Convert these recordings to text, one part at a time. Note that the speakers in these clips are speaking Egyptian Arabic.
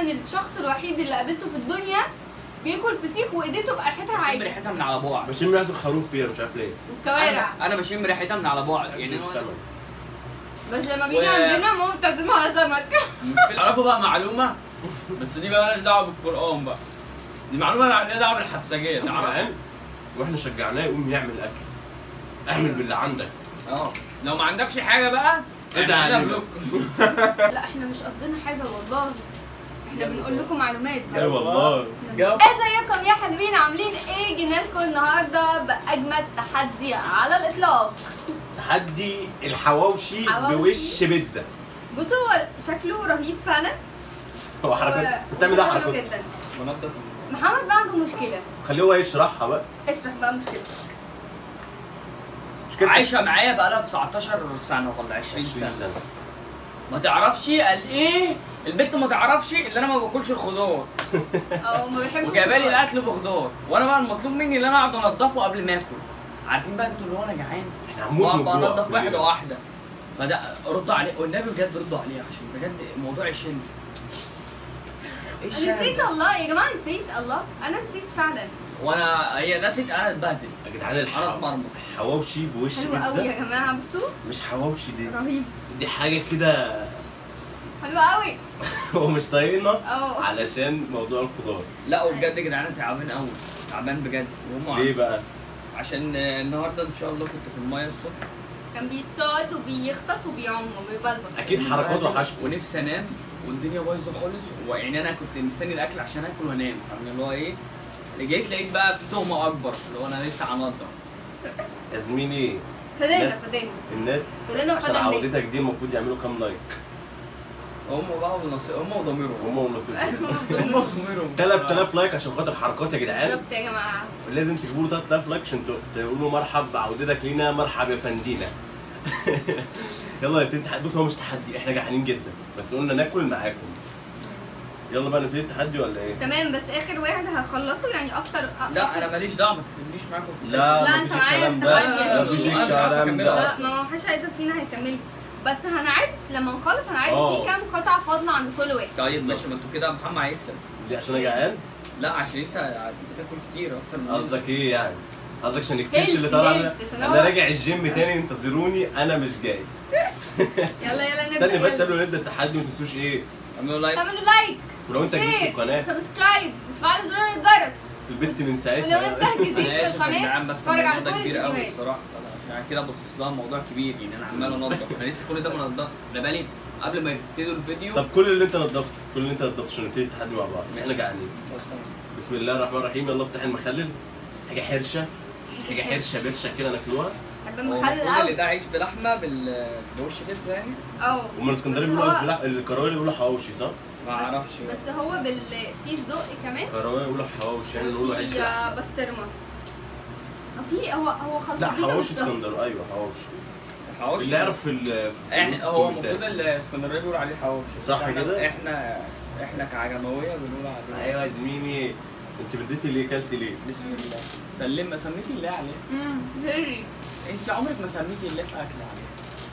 الشخص الوحيد اللي قابلته في الدنيا بياكل فسيخ وايديه تبقى ريحتها بشم عادي ريحتها من على بعد بشم ريحه الخروف فيها مش عارف ليه والكوارع انا انا بشم ريحتها من على بعد يعني مش أنا- سمك. بس لما بيجي و- عندنا ماما بتعزمها على سمك تعرفوا بقى معلومه بس دي بقى مالهاش دعوه بالقران بقى دي معلومه لها دعوه بالحبسجيه تعرف جعان واحنا شجعناه يقوم يعمل اكل اعمل باللي عندك اه لو ما عندكش حاجه بقى ادعي اعمل لنا علينا. بلوك لا احنا مش قصدنا حاجه والله احنا بنقول لكم معلومات اي والله جاب ازيكم يا حلوين عاملين ايه جينا لكم النهارده باجمد تحدي على الاطلاق تحدي الحواوشي حواوشي. بوش بيتزا بصوا هو شكله رهيب فعلا هو حركات و- بتعمل ايه وشكله حلو حركات جدا بنضف محمد بقى عنده مشكله خليه هو يشرحها بقى اشرح بقى مشكلتك مشكلة عايشه معايا بقى لها 19 سنه ولا 20 20 سنه سنه ما تعرفش قال ايه البنت ما تعرفش ان انا ما باكلش الخضار او ما بيحبش وجايبه لي الخضار. الاكل بخضار وانا بقى المطلوب مني ان انا اقعد انضفه قبل ما اكل عارفين بقى انتوا اللي هو انا جعان احنا هنموت من بقعد الجوع انضف واحده كلنا. واحده فده ردوا عليه والنبي بجد ردوا عليه عشان بجد الموضوع يشن ايه انا الشارع نسيت ده؟ الله يا جماعه نسيت الله انا نسيت فعلا وانا هي نسيت انا اتبهدل يا جدعان انا الح- اتمرمط الحواوشي بوش حلوه قوي بيتزا يا جماعه بصوا مش حواوشي دي رهيب دي حاجه كده حلوه قوي هو مش طايقنا اه علشان موضوع الخضار لا وبجد يا جدعان انا تعبان قوي تعبان بجد وهم ليه بقى؟ عشان النهارده ان شاء الله كنت في المايه الصبح كان بيصطاد وبيغطس وبيعوم وبيبلبل اكيد حركات وحشكم ونفسي انام والدنيا بايظه خالص ويعني انا كنت مستني الاكل عشان اكل وانام فاهم اللي هو ايه جيت لقيت بقى في تهمه اكبر اللي هو انا لسه هنضف يا زميلي فدانا ناس- فدانا الناس كلنا عشان فضل عودتك دي المفروض يعملوا كام لايك هم بقى ونص... هم وضميرهم هم ونصيب هم وضميرهم 3000 لايك عشان خاطر حركات يا جدعان بالظبط يا جماعه لازم تجيبوا له 3000 لايك عشان تقولوا مرحب بعودتك لينا مرحب يا فندينا يلا نبتدي التحدي بص هو مش تحدي احنا جعانين جدا بس قلنا ناكل معاكم يلا بقى نبتدي التحدي ولا ايه؟ تمام بس اخر واحد هخلصه يعني اكتر لا انا ماليش دعوه ما تسيبنيش معاكم في لا لا، مفيش انت معايا الكلام في ده تحدي مفيش يا الكلام زميلي. ده لا، أصلاً. لا ما حدش هيقدر فينا هيكمله بس هنعد لما نخلص هنعد اه. في كام قطعه فاضله عند كل واحد طيب ماشي ما انتوا كده محمد هيكسب ليه عشان انا جعان؟ لا عشان انت بتاكل كتير اكتر من قصدك ايه يعني؟ قصدك عشان الكرش اللي هيلث- طالع هيلث، ده عشان انا هو- راجع الجيم تاني انتظروني انا مش جاي يلا يلا نبدا استني بس يلا. قبل ما نبدا التحدي ما تنسوش ايه اعملوا لايك اعملوا لايك ولو انت جديد في شير القناه سبسكرايب وتفعلوا زرار الجرس البنت من ولو ساعتها انت جديد انا في اسف يا القناه جدعان بس اتفرج الموضوع على ده كل كبير قوي الفيديوهات الصراحه فعشان كده باصص لها الموضوع كبير يعني انا عمال انضف انا لسه كل ده ما نضف انا بقالي قبل ما يبتدوا الفيديو طب كل اللي انت نضفته كل اللي انت نضفته عشان نبتدي التحدي مع بعض احنا ماشي. جعانين طب ثانية. بسم الله الرحمن الرحيم يلا افتح المخلل حاجه حرشه حاجه حرشه برشه كده ناكلوها بحب هو المخلل المفروض اللي قوي ده عيش بلحمه بال بوش بيتزا يعني اه هم الاسكندريه بس بيقولوا هو- عيش بلح الكراويه بيقولوا حواوشي صح؟ ما اعرفش بس هو بال في صدق كمان الكراويه بيقولوا حواوشي يعني بيقولوا عيش وفي بلح آه، بسطرمه في هو هو خلطه لا جديدة حواوشي بس- اسكندر ايوه حواوشي حواوشي اللي يعرف في ال في احنا هو المفروض الكومنتات. الاسكندريه بيقولوا عليه حواوشي صح إحنا- كده؟ احنا احنا كعجمويه بنقول عليه ايوه يا زميلي انت بديتي ليه كلتي ليه؟ بسم الله سلم سميتي الله عليه امم فيري انت عمرك ما سميتي الله في اكل عليه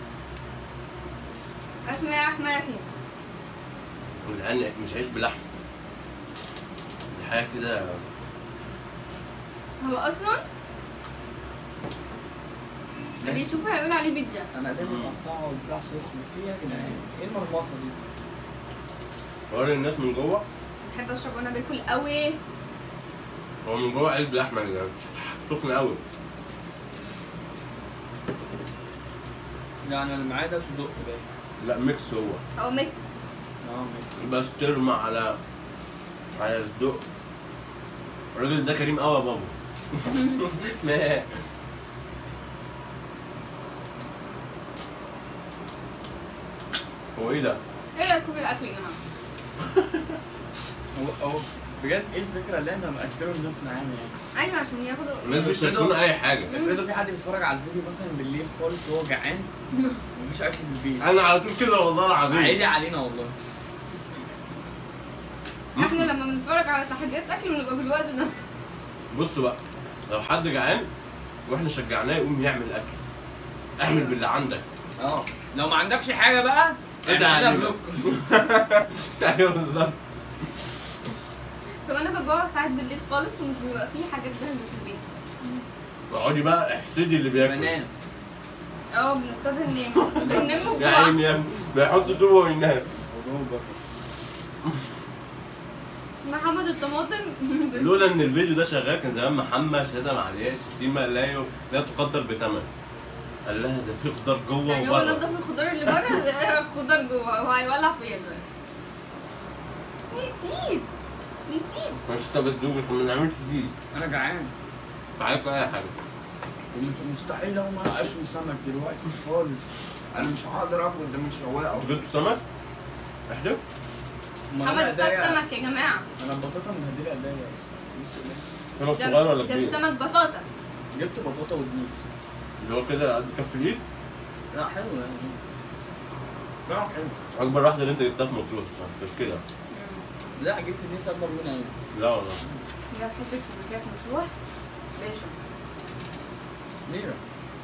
بسم الله الرحمن الرحيم يا جدعان مش عيش بلحمه دي حاجه كده هو اصلا اللي يشوفه هيقول عليه بيتزا انا قدامي مم. مقطعه وبتاع سخن في يا جدعان ايه المرمطه دي وري الناس من جوه بحب اشرب وانا باكل قوي هو من جوه علبه لحمه يا جدعان سخن قوي يعني اللي معايا ده صدق باين لا ميكس هو او ميكس اه ماشي بس ترمى على على الصدق الراجل ده كريم قوي يا بابا ما هو ايه ده؟ ايه رايكم في الاكل يا جماعه هو هو بجد ايه الفكره اللي احنا مأكلوا الناس معانا يعني ايوه عشان ياخدوا الناس مش هتكون اي حاجه افرضوا في حد بيتفرج على الفيديو مثلا بالليل خالص وهو جعان ومفيش اكل في البيت انا على طول كده والله العظيم عادي علينا والله احنا لما بنتفرج على تحديات اكل بنبقى في الوقت ده بصوا بقى لو حد جعان واحنا شجعناه يقوم يعمل اكل اعمل أيوة. باللي عندك اه لو ما عندكش حاجه بقى ادعي اعمل لنا علينا. بلوك ايوه بالظبط طب انا بجوع ساعات بالليل خالص ومش بيبقى فيه حاجات جاهزه في البيت اقعدي بقى احسدي اللي بياكل بنام اه بنضطر ننام بننام يا بجوع عيني يا ابني بيحط طوبه وينام محمد الطماطم لولا ان الفيديو ده شغال كان زمان محمد شهاده معلش شتيمه لا ي- لا تقدر بثمن قال لها ده في خضار جوه يعني هو وبره نضف الخضار اللي بره الخضار جوه هو هيولع فيا دلوقتي نسيت نسيت مش انت بتدوب بس ما نعملش فيه انا جعان تعالى اي حاجه ومش مستحيل لو ما اشوي سمك دلوقتي خالص انا مش هقدر اقف قدام الشوايه انتوا جبتوا سمك؟ احنا؟ محمد اصطاد سمك يا جماعه انا البطاطا مهديه ايديا اصلا بص إيه. سمك صغير ولا ده كبير؟ سمك بطاطا جبت بطاطا ودنيس اللي هو كده قد كف الايد لا حلو يعني لا حلو اكبر واحده اللي انت جبتها في مطروح صح كانت كده لا جبت دنيس اكبر منها يعني لا والله ده حته سمكات مطروح باشا ليه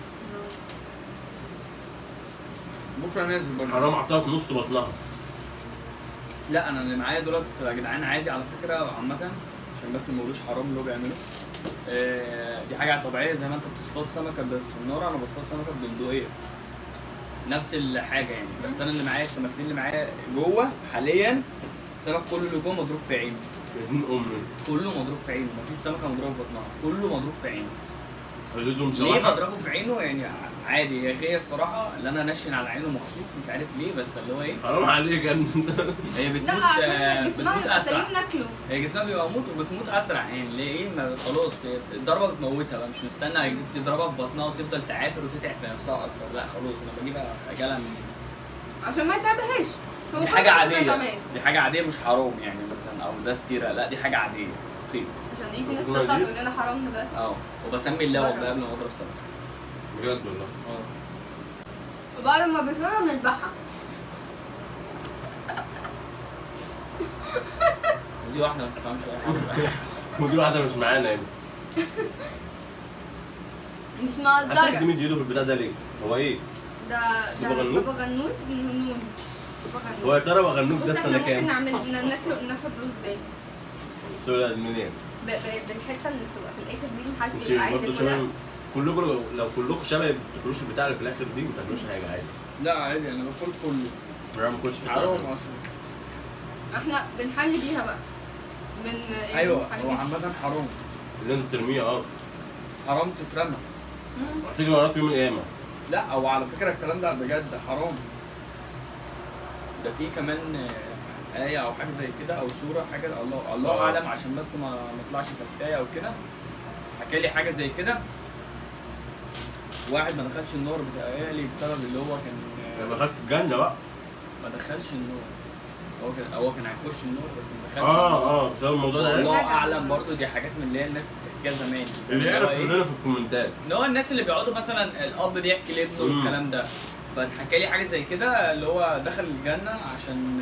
بكره نازل برضه حرام احطها في نص بطنها لا انا اللي معايا دولت يا جدعان عادي على فكره عامه عشان بس ما يقولوش حرام اللي هو بيعمله آه، دي حاجه طبيعيه زي ما انت بتصطاد سمكه بالصناره انا بصطاد سمكه بالبندقيه نفس الحاجه يعني بس انا اللي معايا السمكتين اللي معايا جوه حاليا السمك كله اللي جوه مضروب في عينه ابن امي كله مضروب في عينه مفيش سمكه مضروبه في بطنها كله مضروب في عينه خليتهم ليه شواحه بضربه في عينه يعني عادي هي هي الصراحه اللي انا نشن على عينه مخصوص مش عارف ليه بس اللي هو ايه حرام عليك يا ابني هي بتموت لا عشان آه، جسمها بتموت يبقى اسرع سليم ناكله هي جسمها بيبقى موت وبتموت اسرع يعني ليه ايه ما خلاص هي الضربه بتموتها بقى مش مستنى تضربها في بطنها وتفضل تعافر وتتعب في نفسها اكتر لا خلاص انا بجيبها اجالا من عشان ما يتعبهاش هو دي كل حاجه عشان ما عاديه يتعبهاش. دي حاجه عاديه مش حرام يعني مثلا او ده فتيره لا دي حاجه عاديه بسيط عشان ايه في ناس المفروض تطلع دي- تقول لنا حرام دلوقتي اه وبسمي الله بره. والله قبل ما اضرب سمك بجد والله اه وبعد ما بيصيروا بنذبحها ودي واحده ما تفهمش اي حاجه ودي واحده مش معانا يعني مش حاسس مهزرة تمد ايده في البتاع ده ليه؟ هو ايه؟ ده ده بابا غنوج؟ بابا غنوج نون بابا هو غنوج يا ترى بغنوك بص ده احنا سنه ممكن كام؟ نعمل ناكله ناخد دوز ازاي سوري ادمنين ب- ب- بالحته اللي بتبقى في الاخر دي محدش انت بيبقى عايز برضه ياكلها شبه كلكم لو- لو كلكم شبه ما بتاكلوش البتاع اللي في الاخر دي ما تاكلوش حاجه عادي لا عادي انا باكل كله انا ما باكلش حرام حاجه اصلا احنا بنحل بيها بقى بن يعني ايوه بنحل هو بيها. عامه حرام اللي انت ترميه اه حرام تترمى مم. هتيجي وراك يوم القيامه لا هو على فكره الكلام ده بجد حرام ده في كمان آه، آية أو حاجة زي كده أو سورة حاجة الله الله آه. أعلم عشان بس ما ما اطلعش فتاية أو كده حكى لي حاجة زي كده واحد ما دخلش النار بتهيألي بسبب اللي هو كان آه، لما دخلت الجنه بقى ما دخلش النار هو كان هو كان هيخش النار بس ما دخلش اه النار. اه بسبب الموضوع ده الله حاجة. اعلم برضو دي حاجات من اللي هي الناس بتحكيها زمان اللي هو يعرف إيه؟ يقول لنا في الكومنتات ان هو الناس اللي بيقعدوا مثلا الاب بيحكي لابنه مم. والكلام ده فاتحكى لي حاجه زي كده اللي هو دخل الجنه عشان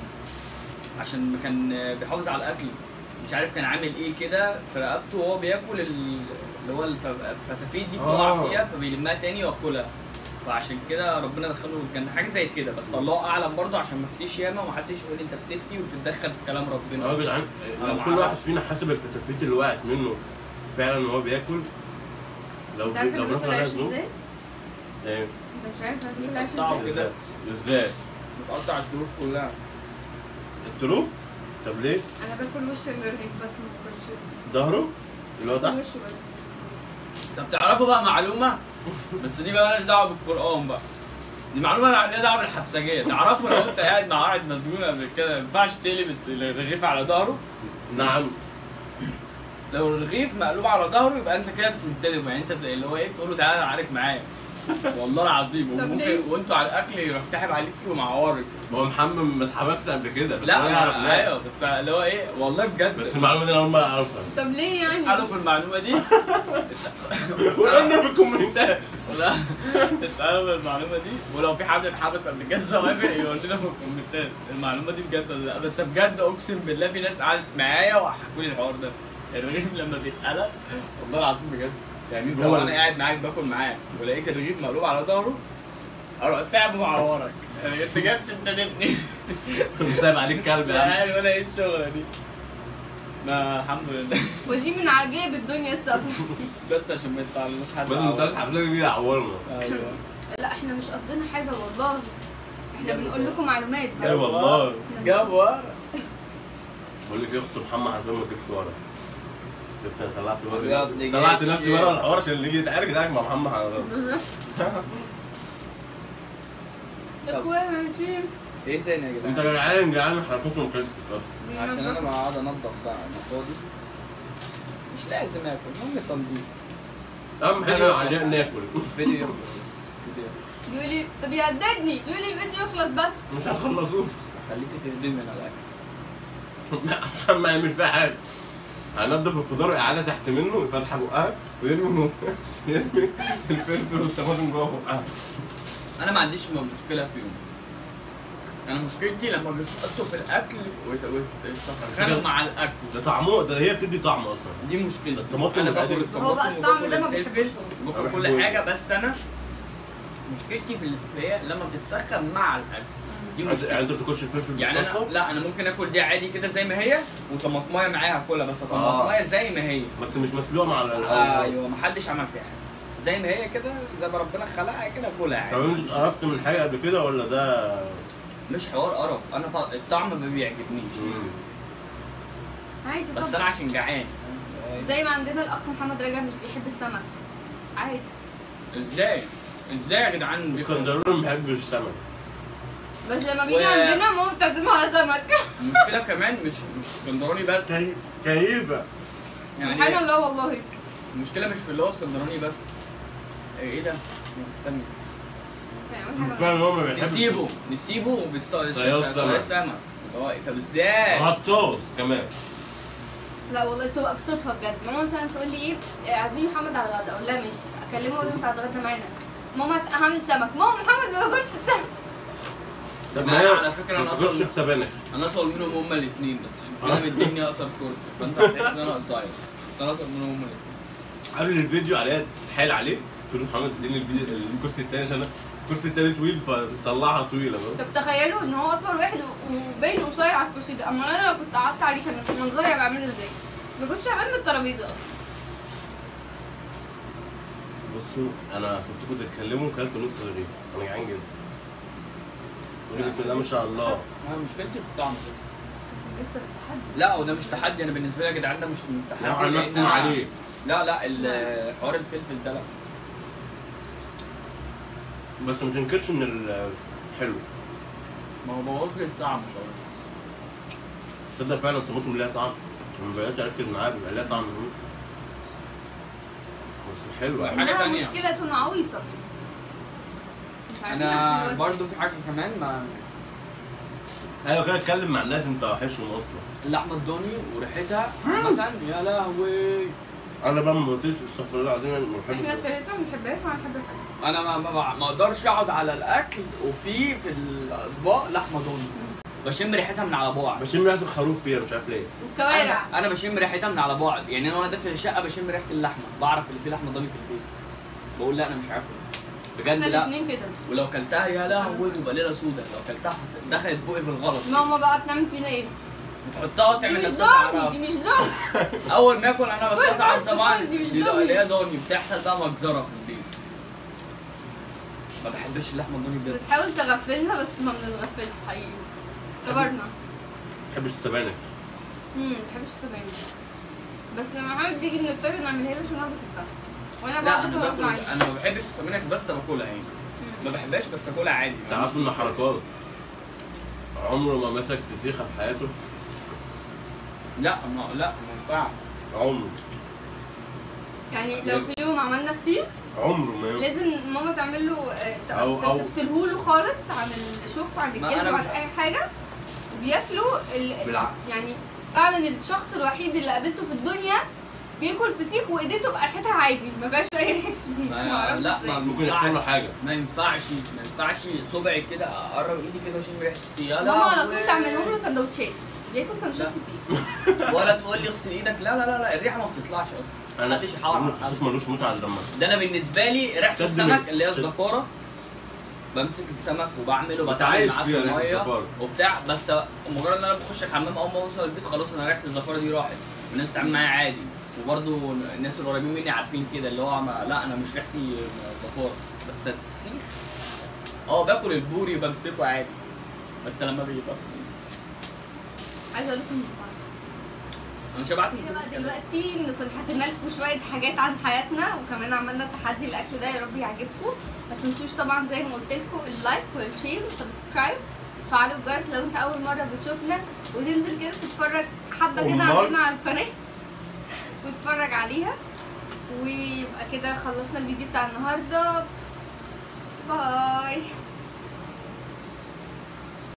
عشان كان بيحافظ على الاكل مش عارف كان عامل ايه كده في رقبته وهو بياكل ال- اللي هو الف- الفتافيت دي بتقع آه. فيها فبيلمها تاني وياكلها فعشان كده ربنا دخله الجنه حاجه زي كده بس الله اعلم برضه عشان ما افتيش ياما ومحدش يقول لي انت بتفتي وبتتدخل في كلام ربنا اه يا جدعان أنا لو ما كل واحد أعرفش. فينا حسب الفتافيت اللي وقعت منه فعلا وهو بياكل لو انت عارف لو الفلفل بناخد عليها عايش ذنوب ازاي؟ ايه انت مش عارف الفلفل عايش بيقطعوا ازاي؟ كده. ازاي؟ بتقطع الظروف كلها الطروف طب ليه؟ انا باكل وش الرغيف بس ما باكلش ظهره اللي هو تحت وشه بس طب تعرفوا بقى معلومه بس دي بقى مالهاش دعوه بالقران بقى دي معلومه ليها دعوه بالحبسجيه تعرفوا لو انت قاعد مع واحد مسجون قبل كده ما ينفعش تقلب الرغيف على ظهره نعم لو الرغيف مقلوب على ظهره يبقى انت كده بتنتدب يعني انت اللي هو ايه بتقول له تعالى اعارك معايا والله العظيم طب وممكن ليه؟ وانتوا على الاكل يروح ساحب عليكي ومعورك ما هو محمد ما اتحبست قبل كده بس لا هو يعرف ما- ناس. ايوه بس اللي هو ايه والله بجد بس المعلومه دي انا اول مره اعرفها طب ليه يعني؟ اسالوا في المعلومه دي وقلنا في الكومنتات لا اسالوا في المعلومه دي ولو في حد اتحبس قبل كده سوابق يقول لنا في الكومنتات المعلومه دي بجد ولا لا بس بجد اقسم بالله في ناس قعدت معايا وحكوا لي الحوار ده الرغيف لما بيتقلب والله العظيم بجد يعني انت هو لو ال- انا قاعد معاك باكل معاك ولقيت الرغيف مقلوب على ظهره اروح ثعب ومعورك يعني انت جاي بتنتدبني سايب عليك كلب يا عم عارف انا ايه الشغله دي ما الحمد لله ودي من عجائب الدنيا السبع بس عشان ما يطلعلناش حد بس انت عور. اسحب لك دي عورنا ايوه لا احنا مش قصدنا حاجه والله احنا بنقول لكم معلومات بس. اي والله جاب ورا بقول لك يا اخت محمد عشان ما تجيبش ورا شفت انا طلعت ورا يا نفسي- ابني طلعت جاي نفسي كتير. ورا الحوار عشان اللي يجي يتعارك يتعارك مع محمد على الغلط. اخويا ماشي ايه ثاني يا انت جدعان جعان جعان حركته ما كانتش تتكسر عشان انا بقعد انضف بقى انا فاضي مش لازم اكل المهم تنظيف اهم حاجه علينا ناكل فيديو يخلص فيديو يخلص. يقول لي طب يهددني يقول لي الفيديو يخلص بس مش هنخلصوه خليكي تهدمي من الاكل محمد يعمل فيها حاجه هنضف الخضار اعاده تحت منه فاتحه بقها ويرمي يرمي الفلفل والطماطم جوه بقها انا ما عنديش م- مشكله فيهم انا مشكلتي لما بيحطوا في الاكل ويت- ويتسخنوا مع الاكل ده طعمه ده هي بتدي طعم اصلا دي مشكلتي الطماطم انا باكل العادي. الطماطم هو بقى الطعم وباكل ده ما الفلفل بيحبوش. باكل ما كل بحبوش. حاجه بس انا مشكلتي في ال- في هي لما بتتسخن مع الاكل دي يعني مشكلتي انت بتخش الفلفل يعني انا بالصلصه لا انا ممكن اكل دي عادي كده زي ما هي وطماطمايه معاها اكلها بس طماطمايه زي ما هي بس مش مسلوقه مع ال- ايوه ما حدش عمل فيها حاجه زي ما هي كده زي ما ربنا خلقها كده كلها طب عادي انت اتقرفت من حاجه قبل كده ولا ده مش حوار قرف انا ط- الطعم ما بيعجبنيش عادي بس انا طبعا عشان جعان زي ما عندنا الاخ محمد رجب مش بيحب السمك عادي ازاي ازاي يا جدعان بيكره- اسكندراني ما بيحبش السمك بس لما بيجي و- عندنا ماما بتعزمه على سمك المشكله كمان مش مش اسكندراني بس كي- كيفه سبحان يعني الله والله المشكله مش في اللي هو اسكندراني بس ايه إيه ده استني يعني أقول حاجة فعلا هو ما بيحبش نسيبه نسيبه وبيصطاد صياد سمك. صياد سمك اللي هو طب ازاي غطاس كمان لا والله بتبقى بصدفه بجد ماما مثلا تقول لي ايه آه، عايزين محمد على الغدا اقول لها ماشي اكلمه اقول له انت هتتغدى معانا ماما هت- هعمل سمك ماما محمد ما بياكلش السمك طب لا، ما هي على فكرة ما أنا تاكلش أطول- بسبانخ انا اطول منهم هما الاثنين بس عشان كده مديني اقصر كرسي فانت هتحس ان انا قصير بس انا اطول منهم هما الاثنين قبل الفيديو عليها تحايل عليه تقول له محمد اديني الفيديو الكرسي التاني عشان أنا الكرسي التاني طويل فطلعها طويله بقى. طب تخيلوا ان هو اطول واحد و- وباين قصير على الكرسي ده اما انا لو كنت قعدت عليه كان منظري هيبقى عامل ازاي ما كنتش هبقى من الترابيزه اصلا بصوا انا سبتكم تتكلموا وكلت نص رغيف انا جعان جدا قولي بسم الله ما شاء الله انا مشكلتي في الطعم بس نكسب التحدي لا وده مش تحدي انا بالنسبه لي يا جدعان ده مش تحدي لا انا لأن محكوم أنا- عليه لا لا ال- حوار الفلفل ده لا بس ما تنكرش ان ال- حلو ما هو بوظ لي الطعم خالص تصدق فعلا الطماطم ليها طعم عشان ما بقيت اركز معاها بيبقى ليها طعم بس حلوه حاجة انها تانية. مشكله عويصه مش عارفين انا نفس برضو في حاجه كمان ما ايوه كده اتكلم مع الناس انت وحشهم اصلا اللحمه الضاني وريحتها عامه يا لهوي انا بقى ما قلتش استغفر الله العظيم انا ما احنا بحبش التلاته ما بنحبهاش وما بنحب الحاجه انا ما ما, ما اقدرش اقعد على الاكل وفي في الاطباق لحمه ضاني بشم ريحتها من على بعد بشم ريحه الخروف فيها مش عارف ليه والكوارع انا, أنا بشم ريحتها من على بعد يعني انا وانا داخل الشقه بشم ريحه اللحمه بعرف اللي فيه لحمه ضاني في البيت بقول لا انا مش هاكل بجد احنا لا الاثنين كده ولو كلتها يا لهوي تبقى ليله سودا لو كلتها دخلت بقي بالغلط ماما بقى بتعمل فينا ايه؟ بتحطها دي وتعمل مش نفسها ضاني تعرف دي مش ضاني اول ما اكل انا بس كل طبعا بس طبعا دي مش دي ضاني. اللي هي ضاني بتحصل بقى مجزره في البيت ما بحبش اللحمه الضاني بجد بتحاول تغفلنا بس ما بنتغفلش حقيقي كبرنا ما بحبش السبانخ امم ما بحبش السبانخ بس لما محمد بيجي بنضطر نعملها له عشان انا بحبها وانا لا برضه انا ببقى باكل معايا انا ما بحبش السمنك بس باكلها يعني ما بحبهاش بس اكلها عادي انت عارف ان حركات عمره ما مسك فسيخه في حياته لا ما لا ما ينفعش عمره يعني لو في يوم عملنا فسيخ عمره ما لازم ماما تعمل له آه، ت- أو- أو- تفصله له خالص عن الشوك وعن ما الجلد أنا وعن مش- اي حاجه بياكلوا ال... بالعقل. يعني فعلا الشخص الوحيد اللي قابلته في الدنيا بياكل فسيخ وايديه تبقى ريحتها عادي ما فيهاش اي ريحه فسيخ ما- ما اعرفش لا، ازاي. ما- ممكن يحصل له حاجه ما ينفعش ما ينفعش صبعي كده اقرب ايدي كده اشم ريحه السيخ ماما على طول تعملهم له سندوتشات بياكل سندوتشات لا. فسيخ ولا تقول لي اغسل ايدك لا لا لا لا الريحه ما بتطلعش اصلا انا محدش يحاول عمر على الفسيخ حد. ملوش متعه الا لما ده انا بالنسبه لي ريحه شد السمك من- اللي هي شد. الزفاره بمسك السمك وبعمله أنت وبتعامل عايش معاه في فيها ريحة الميه الزفارة. وبتاع بس مجرد ان انا بخش الحمام اول ما اوصل البيت خلاص انا ريحه الزفاره دي راحت والناس بتتعامل معايا عادي وبرده الناس القريبين مني عارفين كده اللي هو ما لا انا مش ريحتي زفاره بس الفسيخ اه باكل البوري وبمسكه عادي بس لما بيبقى فسيخ عايزه اقول لكم شبعت انا شبعت من كده كل بقى الكلام. دلوقتي ان كنت حكينا لكم شويه حاجات عن حياتنا وكمان عملنا تحدي الاكل ده يا رب يعجبكم ما تنسوش طبعا زي ما قلت لكم اللايك والشير والسبسكرايب وفعلوا الجرس لو انت اول مره بتشوفنا وتنزل كده تتفرج حبه كده أمال؟ عندنا على القناه وتتفرج عليها ويبقى كده خلصنا الفيديو بتاع النهارده باي